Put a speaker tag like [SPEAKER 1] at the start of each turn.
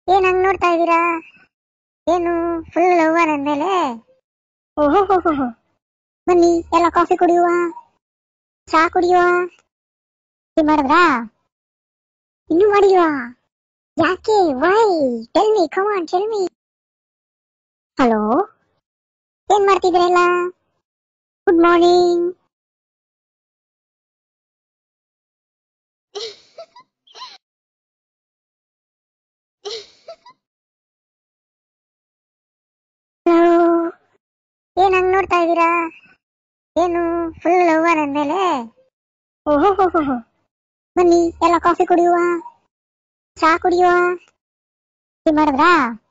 [SPEAKER 1] ಏನ್ ಹಂಗ್ ನೋಡ್ತಾ ಇದೀರಾ ಏನು ಫುಲ್ ಲವ್ ನನ್ ಮೇಲೆ ಓಹೋ ಬನ್ನಿ ಎಲ್ಲ ಕಾಫಿ ಕುಡಿಯುವ ಚಹಾ ಕುಡಿಯುವ ಟೀ ಮಾಡಿದ್ರಾ ಇನ್ನೂ ಮಾಡಿಲ್ವಾ ಯಾಕೆ why tell me come on tell me hello ಏನ್ ಮಾಡ್ತಿದ್ರಲ್ಲ ಗುಡ್ ಮಾರ್ನಿಂಗ್ ಹಲೋ ಏನ್ ಹಂಗ್ ನೋಡ್ತಾ ಇದೀರಾ ಏನು ಫುಲ್ ಲವ್ ನನ್ ಮೇಲೆ ಓಹೋ ಬನ್ನಿ ಎಲ್ಲ ಕಾಫಿ ಕುಡಿಯುವ ಚಹಾ ಕುಡಿಯುವ ಟೀ ಮಾಡಿದ್ರಾ